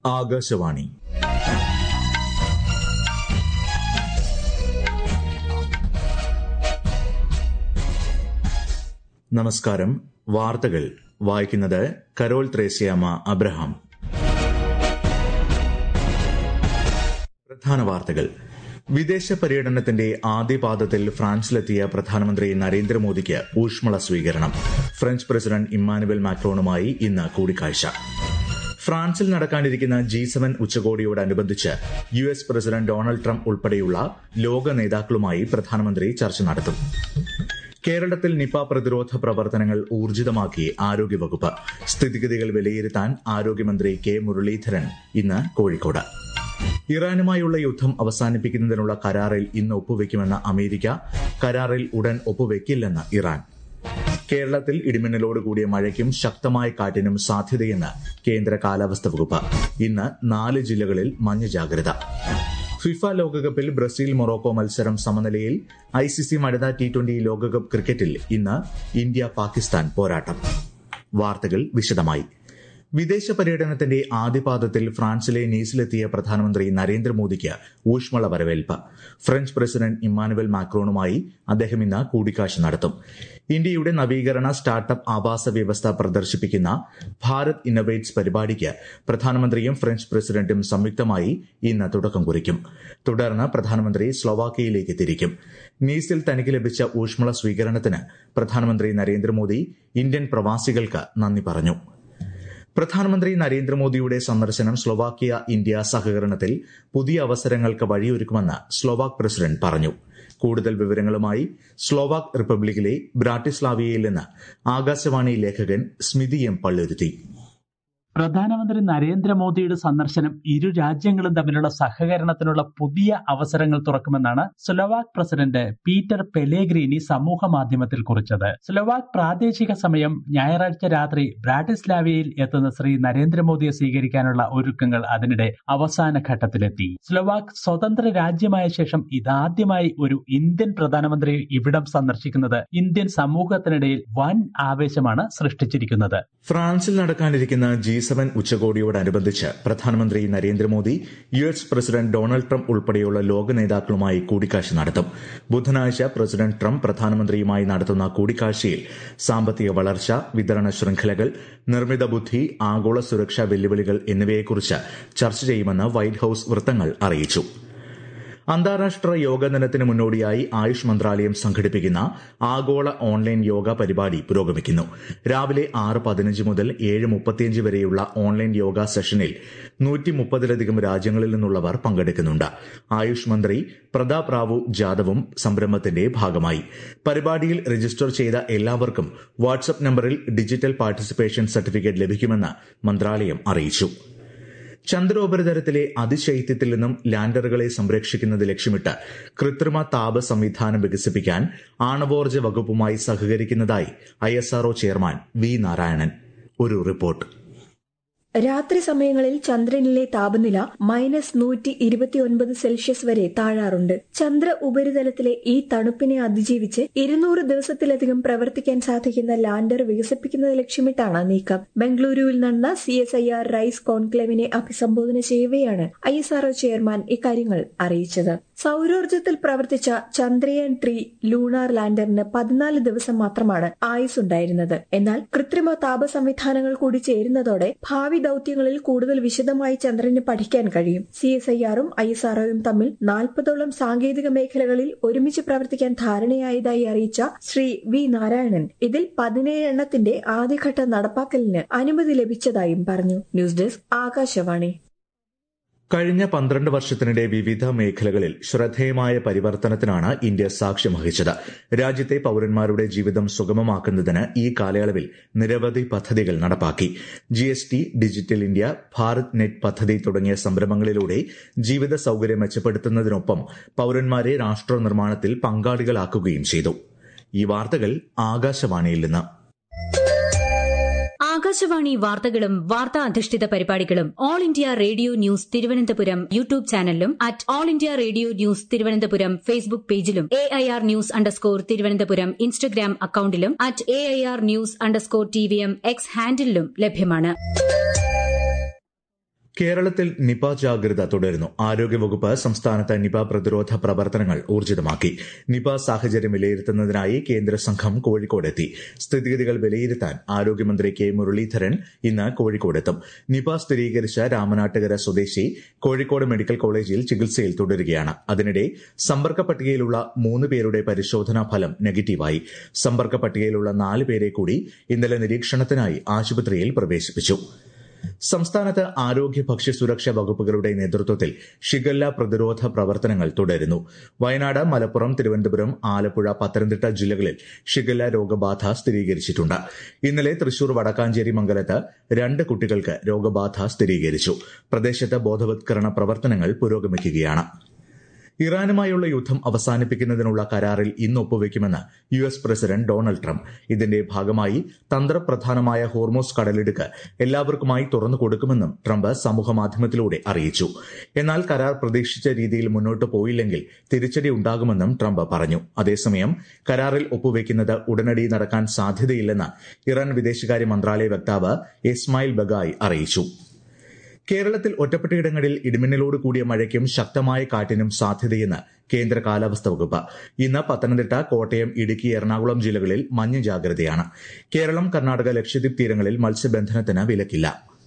ആകാശവാണി നമസ്കാരം വാർത്തകൾ വായിക്കുന്നത് കരോൾ ത്രേസ്യാമ അബ്രഹാം പ്രധാന വാർത്തകൾ വിദേശ പര്യടനത്തിന്റെ ആദ്യപാദത്തിൽ ഫ്രാൻസിലെത്തിയ പ്രധാനമന്ത്രി നരേന്ദ്രമോദിക്ക് ഊഷ്മള സ്വീകരണം ഫ്രഞ്ച് പ്രസിഡന്റ് ഇമ്മാനുവൽ മാക്രോണുമായി ഇന്ന് കൂടിക്കാഴ്ച ഫ്രാൻസിൽ നടക്കാനിരിക്കുന്ന ജി സെവൻ ഉച്ചകോടിയോടനുബന്ധിച്ച് U S president Donald Trump ഉൾപ്പെടെയുള്ള ലോക നേതാക്കളുമായി പ്രധാനമന്ത്രി ചർച്ച നടത്തും കേരളത്തിൽ നിപ പ്രതിരോധ പ്രവർത്തനങ്ങൾ ഊർജിതമാക്കി ആരോഗ്യവകുപ്പ് സ്ഥിതിഗതികൾ വിലയിരുത്താൻ ആരോഗ്യമന്ത്രി കെ മുരളീധരൻ ഇന്ന് കോഴിക്കോട് ഇറാനുമായുള്ള യുദ്ധം അവസാനിപ്പിക്കുന്നതിനുള്ള കരാറിൽ ഇന്ന് ഒപ്പുവെക്കുമെന്ന അമേരിക്ക കരാറിൽ ഉടൻ ഒപ്പുവെക്കില്ലെന്ന് ഇറാൻ കേരളത്തിൽ ഇടിമിന്നലോട് കൂടിയ മഴയ്ക്കും ശക്തമായ കാറ്റിനും സാധ്യതയെന്ന് കേന്ദ്ര കാലാവസ്ഥാ വകുപ്പ് ഇന്ന് നാല് ജില്ലകളിൽ മഞ്ഞ ജാഗ്രത ഫിഫ ലോകകപ്പിൽ ബ്രസീൽ മൊറോക്കോ മത്സരം സമനിലയിൽ ഐസിസി വനിതാ ടി ട്വന്റി ലോകകപ്പ് ക്രിക്കറ്റിൽ ഇന്ന് ഇന്ത്യ പാകിസ്ഥാൻ പോരാട്ടം വാർത്തകൾ വിശദമായി വിദേശ പര്യടനത്തിന്റെ ആദ്യപാദത്തിൽ ഫ്രാൻസിലെ നീസിലെത്തിയ പ്രധാനമന്ത്രി നരേന്ദ്രമോദിക്ക് ഊഷ്മള വരവേൽപ്പ് ഫ്രഞ്ച് പ്രസിഡന്റ് ഇമ്മാനുവൽ മാക്രോണുമായി അദ്ദേഹം ഇന്ന് കൂടിക്കാഴ്ച നടത്തും ഇന്ത്യയുടെ നവീകരണ സ്റ്റാർട്ടപ്പ് ആവാസ വ്യവസ്ഥ പ്രദർശിപ്പിക്കുന്ന ഭാരത് ഇന്നൊവേറ്റ്സ് പരിപാടിക്ക് പ്രധാനമന്ത്രിയും ഫ്രഞ്ച് പ്രസിഡന്റും സംയുക്തമായി ഇന്ന് തുടക്കം കുറിക്കും തുടർന്ന് പ്രധാനമന്ത്രി സ്ലൊവാക്കിയയിലേക്ക് തിരിക്കും നീസിൽ തനിക്ക് ലഭിച്ച ഊഷ്മള സ്വീകരണത്തിന് പ്രധാനമന്ത്രി നരേന്ദ്രമോദി ഇന്ത്യൻ പ്രവാസികൾക്ക് നന്ദി പറഞ്ഞു പ്രധാനമന്ത്രി നരേന്ദ്രമോദിയുടെ സന്ദർശനം സ്ലൊവാക്കിയ ഇന്ത്യ സഹകരണത്തിൽ പുതിയ അവസരങ്ങൾക്ക് വഴിയൊരുക്കുമെന്ന് സ്ലൊവാക് പ്രസിഡന്റ് പറഞ്ഞു കൂടുതൽ വിവരങ്ങളുമായി സ്ലോവാക് റിപ്പബ്ലിക്കിലെ ബ്രാട്ടിസ്ലാവിയയിൽ നിന്ന് ആകാശവാണി ലേഖകൻ സ്മിതി എം പള്ളുരുത്തി പ്രധാനമന്ത്രി നരേന്ദ്രമോദിയുടെ സന്ദർശനം ഇരു രാജ്യങ്ങളും തമ്മിലുള്ള സഹകരണത്തിനുള്ള പുതിയ അവസരങ്ങൾ തുറക്കുമെന്നാണ് സ്ലൊവാക് പ്രസിഡന്റ് പീറ്റർ പെലേഗ്രീനി സമൂഹ മാധ്യമത്തിൽ കുറിച്ചത് സ്ലൊവാക് പ്രാദേശിക സമയം ഞായറാഴ്ച രാത്രി ബ്രാറ്റിസ്ലാവിയയിൽ എത്തുന്ന ശ്രീ നരേന്ദ്രമോദിയെ സ്വീകരിക്കാനുള്ള ഒരുക്കങ്ങൾ അതിനിടെ അവസാന ഘട്ടത്തിലെത്തി സ്ലൊവാക് സ്വതന്ത്ര രാജ്യമായ ശേഷം ഇതാദ്യമായി ഒരു ഇന്ത്യൻ പ്രധാനമന്ത്രി ഇവിടം സന്ദർശിക്കുന്നത് ഇന്ത്യൻ സമൂഹത്തിനിടയിൽ വൻ ആവേശമാണ് സൃഷ്ടിച്ചിരിക്കുന്നത് ഫ്രാൻസിൽ നടക്കാനിരിക്കുന്ന ജി സെവൻ ഉച്ചകോടിയോടനുബന്ധിച്ച് പ്രധാനമന്ത്രി Narendra Modi U S president Donald Trump ഉൾപ്പെടെയുള്ള ലോക നേതാക്കളുമായി കൂടിക്കാഴ്ച നടത്തും ബുധനാഴ്ച പ്രസിഡന്റ് ട്രംപ് പ്രധാനമന്ത്രിയുമായി നടത്തുന്ന കൂടിക്കാഴ്ചയിൽ സാമ്പത്തിക വളർച്ച വിതരണ ശൃംഖലകൾ നിർമ്മിത ബുദ്ധി ആഗോള സുരക്ഷാ വെല്ലുവിളികൾ എന്നിവയെക്കുറിച്ച് ചർച്ച ചെയ്യുമെന്ന് വൈറ്റ് ഹൌസ് വൃത്തങ്ങൾ അറിയിച്ചു അന്താരാഷ്ട്ര യോഗ ദിനത്തിന് മുന്നോടിയായി ആയുഷ് മന്ത്രാലയം സംഘടിപ്പിക്കുന്ന ആഗോള ഓൺലൈൻ യോഗ പരിപാടി പുരോഗമിക്കുന്നു രാവിലെ ആറ് പതിനഞ്ച് മുതൽ ഏഴ് മുപ്പത്തിയഞ്ച് വരെയുള്ള ഓൺലൈൻ യോഗ സെഷനിൽ നൂറ്റി മുപ്പതിലധികം രാജ്യങ്ങളിൽ നിന്നുള്ളവർ പങ്കെടുക്കുന്നുണ്ട് ആയുഷ് മന്ത്രി പ്രതാപ് റാവു ജാദവും സംരംഭത്തിന്റെ ഭാഗമായി പരിപാടിയിൽ രജിസ്റ്റർ ചെയ്ത എല്ലാവർക്കും വാട്സ്ആപ്പ് നമ്പറിൽ ഡിജിറ്റൽ പാർട്ടിസിപ്പേഷൻ സർട്ടിഫിക്കറ്റ് ലഭിക്കുമെന്ന് മന്ത്രാലയം അറിയിച്ചു ചന്ദ്രോപരിതലത്തിലെ അതിശൈത്യത്തിൽ നിന്നും ലാൻഡറുകളെ സംരക്ഷിക്കുന്നത് ലക്ഷ്യമിട്ട് കൃത്രിമ താപ സംവിധാനം വികസിപ്പിക്കാൻ ആണവോർജ്ജ വകുപ്പുമായി സഹകരിക്കുന്നതായി ഐഎസ്ആർഒ ചെയർമാൻ വി നാരായണൻ ഒരു റിപ്പോർട്ട് രാത്രി സമയങ്ങളിൽ ചന്ദ്രനിലെ താപനില മൈനസ് നൂറ്റി ഇരുപത്തിയൊൻപത് സെൽഷ്യസ് വരെ താഴാറുണ്ട് ചന്ദ്ര ഉപരിതലത്തിലെ ഈ തണുപ്പിനെ അതിജീവിച്ച് ഇരുന്നൂറ് ദിവസത്തിലധികം പ്രവർത്തിക്കാൻ സാധിക്കുന്ന ലാൻഡർ വികസിപ്പിക്കുന്നത് ലക്ഷ്യമിട്ടാണ് നീക്കം ബംഗളൂരുവിൽ നടന്ന C S I R rise കോൺക്ലേവിനെ അഭിസംബോധന ചെയ്യവെയാണ് ഐ എസ് ആർഒ ചെയർമാൻ ഇക്കാര്യങ്ങൾ അറിയിച്ചത് സൌരോർജ്ജത്തിൽ പ്രവർത്തിച്ച ചന്ദ്രയാൻ ത്രീ ലൂണാർ ലാൻഡറിന് പതിനാല് ദിവസം മാത്രമാണ് ആയുസ് ഉണ്ടായിരുന്നത് എന്നാൽ കൃത്രിമ താപ സംവിധാനങ്ങൾ കൂടി ചേരുന്നതോടെ ഭാവി ദൌത്യങ്ങളിൽ കൂടുതൽ വിശദമായി ചന്ദ്രന് പഠിക്കാൻ കഴിയും സി എസ് ഐ ആറും ഐ എസ് ആർഒയും തമ്മിൽ നാൽപ്പതോളം സാങ്കേതിക മേഖലകളിൽ ഒരുമിച്ച് പ്രവർത്തിക്കാൻ ധാരണയായതായി അറിയിച്ച ശ്രീ വി നാരായണൻ ഇതിൽ പതിനേഴ് എണ്ണത്തിന്റെ ആദ്യഘട്ട നടപ്പാക്കലിന് അനുമതി ലഭിച്ചതായും പറഞ്ഞു ന്യൂസ് ഡെസ്ക് ആകാശവാണി കഴിഞ്ഞ പന്ത്രണ്ട് വർഷത്തിനിടെ വിവിധ മേഖലകളിൽ ശ്രദ്ധേയമായ പരിവർത്തനത്തിനാണ് ഇന്ത്യ സാക്ഷ്യം വഹിച്ചത് രാജ്യത്തെ പൌരന്മാരുടെ ജീവിതം സുഗമമാക്കുന്നതിന് ഈ കാലയളവിൽ നിരവധി പദ്ധതികൾ നടപ്പാക്കി GST digital India Bharat net പദ്ധതി തുടങ്ങിയ സംരംഭങ്ങളിലൂടെ ജീവിത സൌകര്യം മെച്ചപ്പെടുത്തുന്നതിനൊപ്പം പൌരന്മാരെ രാഷ്ട്ര നിർമ്മാണത്തിൽ പങ്കാളികളാക്കുകയും ചെയ്തു ഈ വാർത്തകൾ ആകാശവാണിയിൽ നിന്ന് ആകാശവാണി വാർത്തകളും വാർത്താ അധിഷ്ഠിത പരിപാടികളും All India Radio News Thiruvananthapuram YouTube ചാനലിലും at All India Radio News Thiruvananthapuram Facebook പേജിലും A I R news underscore Thiruvananthapuram Instagram അക്കൌണ്ടിലും at A I R news underscore T V M X ഹാൻഡിലും ലഭ്യമാണ് കേരളത്തിൽ നിപ ജാഗ്രത തുടരുന്നു ആരോഗ്യവകുപ്പ് സംസ്ഥാനത്ത് നിപ പ്രതിരോധ പ്രവർത്തനങ്ങൾ ഊർജിതമാക്കി നിപ സാഹചര്യം വിലയിരുത്തുന്നതിനായി കേന്ദ്ര സംഘം കോഴിക്കോടെത്തി സ്ഥിതിഗതികൾ വിലയിരുത്താൻ ആരോഗ്യമന്ത്രി കെ മുരളീധരൻ ഇന്ന് കോഴിക്കോടെത്തും നിപ സ്ഥിരീകരിച്ച രാമനാട്ടുകര സ്വദേശി കോഴിക്കോട് മെഡിക്കൽ കോളേജിൽ ചികിത്സയിൽ തുടരുകയാണ് അതിനിടെ സമ്പർക്ക പട്ടികയിലുള്ള മൂന്ന് പേരുടെ പരിശോധനാ ഫലം നെഗറ്റീവായി സമ്പർക്ക പട്ടികയിലുള്ള നാല് പേരെ കൂടി ഇന്നലെ നിരീക്ഷണത്തിനായി ആശുപത്രിയിൽ പ്രവേശിപ്പിച്ചു സംസ്ഥാനത്ത് ആരോഗ്യ ഭക്ഷ്യ സുരക്ഷാ വകുപ്പുകളുടെ നേതൃത്വത്തിൽ ഷിഗല്ല പ്രതിരോധ പ്രവർത്തനങ്ങൾ തുടരുന്നു വയനാട് മലപ്പുറം തിരുവനന്തപുരം ആലപ്പുഴ പത്തനംതിട്ട ജില്ലകളിൽ ഷിഗല്ല രോഗബാധ സ്ഥിരീകരിച്ചിട്ടുണ്ട് ഇന്നലെ തൃശൂർ വടക്കാഞ്ചേരി മംഗലത്ത് രണ്ട് കുട്ടികൾക്ക് രോഗബാധ സ്ഥിരീകരിച്ചു പ്രദേശത്ത് ബോധവത്കരണ പ്രവർത്തനങ്ങൾ പുരോഗമിക്കുകയാണ് ഇറാനുമായുള്ള യുദ്ധം അവസാനിപ്പിക്കുന്നതിനുള്ള കരാറിൽ ഇന്ന് ഒപ്പുവെക്കുമെന്ന് U S president Donald Trump ഇതിന്റെ ഭാഗമായി തന്ത്രപ്രധാനമായ ഹോർമോസ് കടലിടുക്ക് എല്ലാവർക്കുമായി തുറന്നു കൊടുക്കുമെന്നും ട്രംപ് സമൂഹമാധ്യമത്തിലൂടെ അറിയിച്ചു എന്നാൽ കരാർ പ്രതീക്ഷിച്ച രീതിയിൽ മുന്നോട്ട് പോയില്ലെങ്കിൽ തിരിച്ചടി ഉണ്ടാകുമെന്നും ട്രംപ് പറഞ്ഞു അതേസമയം കരാറിൽ ഒപ്പുവെക്കുന്നത് ഉടനടി നടക്കാൻ സാധ്യതയില്ലെന്ന് ഇറാൻ വിദേശകാര്യ മന്ത്രാലയ വക്താവ് ഇസ്മായിൽ ബഗായ് അറിയിച്ചു കേരളത്തിൽ ഒറ്റപ്പെട്ടയിടങ്ങളിൽ ഇടിമിന്നലോട് കൂടിയ മഴയ്ക്കും ശക്തമായ കാറ്റിനും സാധ്യതയെന്ന് കേന്ദ്ര കാലാവസ്ഥാ വകുപ്പ് ഇന്ന് പത്തനംതിട്ട കോട്ടയം ഇടുക്കി എറണാകുളം ജില്ലകളിൽ മഞ്ഞ ജാഗ്രതയാണ് കേരളം കർണാടക ലക്ഷദ്വീപ് തീരങ്ങളിൽ മത്സ്യബന്ധനത്തിന് വിലക്കില്ല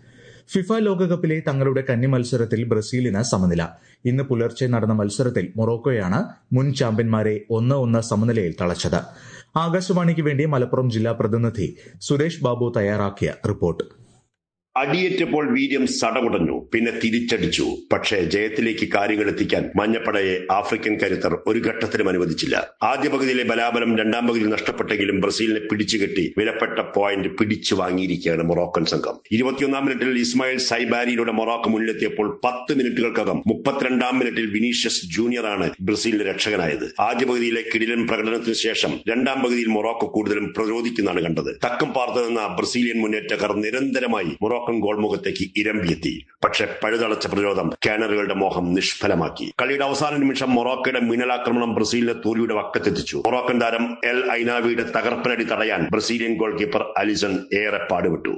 ഫിഫ ലോകകപ്പിലെ തങ്ങളുടെ കന്നി മത്സരത്തിൽ ബ്രസീലിന് സമനില ഇന്ന് പുലർച്ചെ നടന്ന മത്സരത്തിൽ മൊറോക്കോയാണ് മുൻ ചാമ്പ്യന്മാരെ ഒന്ന് ഒന്ന് സമനിലയിൽ തളച്ചത് ആകാശവാണിക്ക് വേണ്ടി മലപ്പുറം ജില്ലാ പ്രതിനിധി സുരേഷ് ബാബു തയ്യാറാക്കിയ റിപ്പോർട്ട് അടിയേറ്റപ്പോൾ വീര്യം സടകുടഞ്ഞു പിന്നെ തിരിച്ചടിച്ചു പക്ഷേ ജയത്തിലേക്ക് കാര്യങ്ങൾ എത്തിക്കാൻ മഞ്ഞപ്പടയെ ആഫ്രിക്കൻ കരുത്തർ ഒരു ഘട്ടത്തിലും അനുവദിച്ചില്ല ആദ്യ പകുതിയിലെ ബലാബലം രണ്ടാം പകുതിയിൽ നഷ്ടപ്പെട്ടെങ്കിലും ബ്രസീലിനെ പിടിച്ചുകെട്ടി വിലപ്പെട്ട പോയിന്റ് പിടിച്ചു വാങ്ങിയിരിക്കുകയാണ് മൊറോക്കൻ സംഘം ഇരുപത്തിയൊന്നാം മിനിറ്റിൽ ഇസ്മായിൽ സൈബാരിയിലൂടെ മൊറോക്കോ മുന്നിലെത്തിയപ്പോൾ പത്ത് മിനിറ്റുകൾക്കകം മുപ്പത്തിരണ്ടാം മിനിറ്റിൽ വിനീഷ്യസ് ജൂനിയറാണ് ബ്രസീലിന്റെ രക്ഷകനായത് ആദ്യ പകുതിയിലെ കിടിലൻ പ്രകടനത്തിന് ശേഷം രണ്ടാം പകുതിയിൽ മൊറോക്കോ കൂടുതലും പ്രതിരോധിക്കുന്നതാണ് കണ്ടത് തക്കം പാർത്തു നിന്ന ബ്രസീലിയൻ മുന്നേറ്റക്കാർ നിരന്തരമായി മൊറോക്കൻ ഗോൾ മുഖത്തേക്ക് ഇരമ്പിയെത്തി പക്ഷെ പഴുതളച്ച പ്രതിരോധം കാനറുകളുടെ മോഹം നിഷ്ഫലമാക്കി കളിയുടെ അവസാന നിമിഷം മൊറോക്കയുടെ മിന്നലാക്രമണം ബ്രസീലിനെ തോൽവിയുടെ വക്കത്തെത്തിച്ചു മൊറോക്കൻ താരം എൽ ഐനാവിയുടെ തകർപ്പനടി തടയാൻ ബ്രസീലിയൻ ഗോൾ കീപ്പർ അലിസൺ ഏറെ പാടുപെട്ടു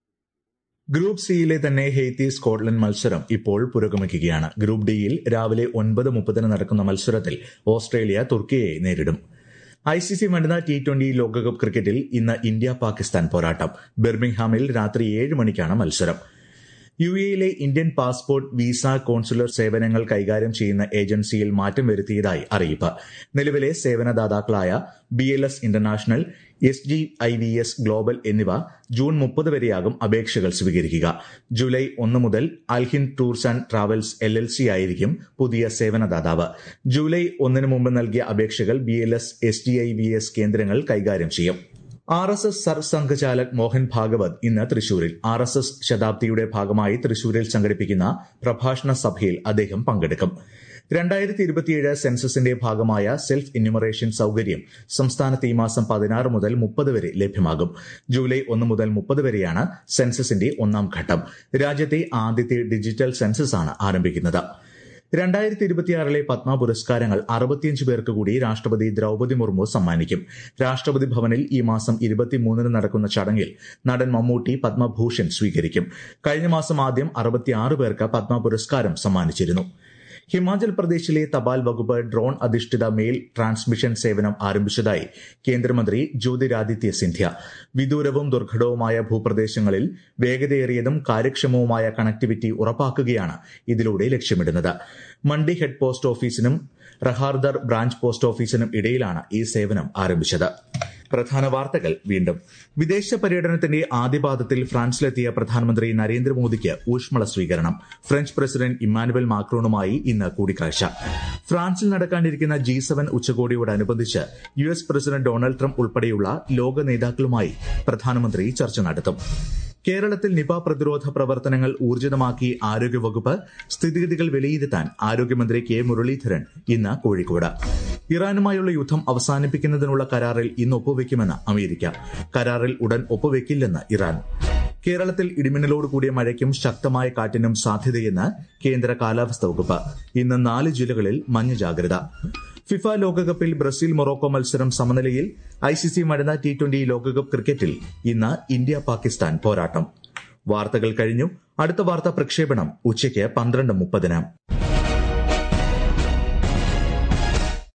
ഗ്രൂപ്പ് സിയിലെ തന്നെ ഹെയ്ത്തി സ്കോട്ട്ലൻഡ് മത്സരം ഇപ്പോൾ പുരോഗമിക്കുകയാണ് ഗ്രൂപ്പ് ഡിയിൽ രാവിലെ ഒൻപത് മുപ്പതിന് നടക്കുന്ന മത്സരത്തിൽ ഓസ്ട്രേലിയ തുർക്കിയെ നേരിടും ഐ സി സി വനിതാ ടി ട്വന്റി ലോകകപ്പ് ക്രിക്കറ്റിൽ ഇന്ന് ഇന്ത്യ പാകിസ്ഥാൻ പോരാട്ടം ബെർമിംഗ്ഹാമിൽ രാത്രി ഏഴ് മണിക്കാണ് മത്സരം യു എയിലെ ഇന്ത്യൻ പാസ്പോർട്ട് വിസ കോൺസുലർ സേവനങ്ങൾ കൈകാര്യം ചെയ്യുന്ന ഏജൻസിയിൽ മാറ്റം വരുത്തിയതായി അറിയിപ്പ് നിലവിലെ സേവനദാതാക്കളായ B L S international S G I V S global എന്നിവ ജൂൺ മുപ്പത് വരെയാകും അപേക്ഷകൾ സ്വീകരിക്കുക ജൂലൈ ഒന്ന് മുതൽ Alhind tours and travels L L C ആയിരിക്കും പുതിയ സേവനദാതാവ് ജൂലൈ ഒന്നിന് മുമ്പ് നൽകിയ അപേക്ഷകൾ B L S S G I V S കേന്ദ്രങ്ങൾ കൈകാര്യം ചെയ്യും R S S Sarsanghchalak Mohan Bhagwat ഇന്ന് തൃശൂരിൽ ആർ എസ് എസ് ശതാബ്ദിയുടെ ഭാഗമായി തൃശൂരിൽ സംഘടിപ്പിക്കുന്ന പ്രഭാഷണ സഭയിൽ അദ്ദേഹം പങ്കെടുക്കും രണ്ടായിരത്തി ഇരുപത്തിയേഴ് സെൻസസിന്റെ ഭാഗമായ സെൽഫ് എന്യൂമറേഷൻ സൌകര്യം സംസ്ഥാനത്ത് ഈ മാസം പതിനാറ് മുതൽ മുപ്പത് വരെ ലഭ്യമാകും ജൂലൈ ഒന്ന് മുതൽ മുപ്പത് വരെയാണ് സെൻസസിന്റെ ഒന്നാം ഘട്ടം രാജ്യത്തെ ആദ്യത്തെ ഡിജിറ്റൽ സെൻസസാണ് ആരംഭിക്കുന്നത് രണ്ടായിരത്തി ഇരുപത്തിയാറിലെ പത്മ പുരസ്കാരങ്ങൾ അറുപത്തിയഞ്ച് പേർക്ക് കൂടി രാഷ്ട്രപതി ദ്രൌപതി മുർമു സമ്മാനിക്കും രാഷ്ട്രപതി ഭവനിൽ ഈ മാസം ഇരുപത്തിമൂന്നിന് നടക്കുന്ന ചടങ്ങിൽ നടൻ മമ്മൂട്ടി പത്മഭൂഷൺ സ്വീകരിക്കും കഴിഞ്ഞ മാസം ആദ്യം അറുപത്തിയാറ് പേർക്ക് പത്മ പുരസ്കാരം സമ്മാനിച്ചിരുന്നു ഹിമാചൽ പ്രദേശിലെ തപാൽ വകുപ്പ് ഡ്രോൺ അധിഷ്ഠിത മെയിൽ ട്രാൻസ്മിഷൻ സേവനം ആരംഭിച്ചതായി കേന്ദ്രമന്ത്രി ജ്യോതിരാദിത്യ സിന്ധ്യ വിദൂരവും ദുർഘടവുമായ ഭൂപ്രദേശങ്ങളിൽ വേഗതയേറിയതും കാര്യക്ഷമവുമായ കണക്ടിവിറ്റി ഉറപ്പാക്കുകയാണ് ഇതിലൂടെ ലക്ഷ്യമിടുന്നത് മണ്ഡി ഹെഡ് പോസ്റ്റ് ഓഫീസിനും റഹാർദർ ബ്രാഞ്ച് പോസ്റ്റ് ഓഫീസിനും ഇടയിലാണ് ഈ സേവനം ആരംഭിച്ചത് പ്രധാന വാർത്തകൾ വീണ്ടും വിദേശ പര്യടനത്തിന്റെ ആദ്യപാദത്തിൽ ഫ്രാൻസിലെത്തിയ പ്രധാനമന്ത്രി നരേന്ദ്രമോദിക്ക് ഊഷ്മള സ്വീകരണം ഫ്രഞ്ച് പ്രസിഡന്റ് ഇമ്മാനുവൽ മാക്രോണുമായി ഇന്ന് കൂടിക്കാഴ്ച ഫ്രാൻസിൽ നടക്കാനിരിക്കുന്ന ജി സെവൻ ഉച്ചകോടിയോടനുബന്ധിച്ച് U S president Donald Trump ഉൾപ്പെടെയുള്ള ലോക നേതാക്കളുമായി പ്രധാനമന്ത്രി ചർച്ച നടത്തും കേരളത്തിൽ നിപ പ്രതിരോധ പ്രവർത്തനങ്ങൾ ഊർജിതമാക്കി ആരോഗ്യവകുപ്പ് സ്ഥിതിഗതികൾ വിലയിരുത്താൻ ആരോഗ്യമന്ത്രി കെ മുരളീധരൻ ഇന്ന് കോഴിക്കോട് ഇറാനുമായുള്ള യുദ്ധം അവസാനിപ്പിക്കുന്നതിനുള്ള കരാറിൽ ഇന്ന് ഒപ്പുവെക്കുമെന്ന് അമേരിക്ക കരാറിൽ ഉടൻ ഒപ്പുവെക്കില്ലെന്ന് ഇറാൻ കേരളത്തിൽ ഇടിമിന്നലോട് കൂടിയ മഴയ്ക്കും ശക്തമായ കാറ്റിനും സാധ്യതയെന്ന് കേന്ദ്ര കാലാവസ്ഥാ വകുപ്പ് ഇന്ന് നാല് ജില്ലകളിൽ മഞ്ഞ ജാഗ്രത ഫിഫ ലോകകപ്പിൽ ബ്രസീൽ മൊറോക്കോ മത്സരം സമനിലയിൽ ഐസിസി വനിതാ ടി ട്വന്റി ലോകകപ്പ് ക്രിക്കറ്റിൽ ഇന്ന് ഇന്ത്യ പാകിസ്ഥാൻ പോരാട്ടം വാർത്തകൾ കഴിഞ്ഞു അടുത്ത വാർത്താ പ്രക്ഷേപണം ഉച്ചയ്ക്ക് പന്ത്രണ്ട് മുപ്പതിന്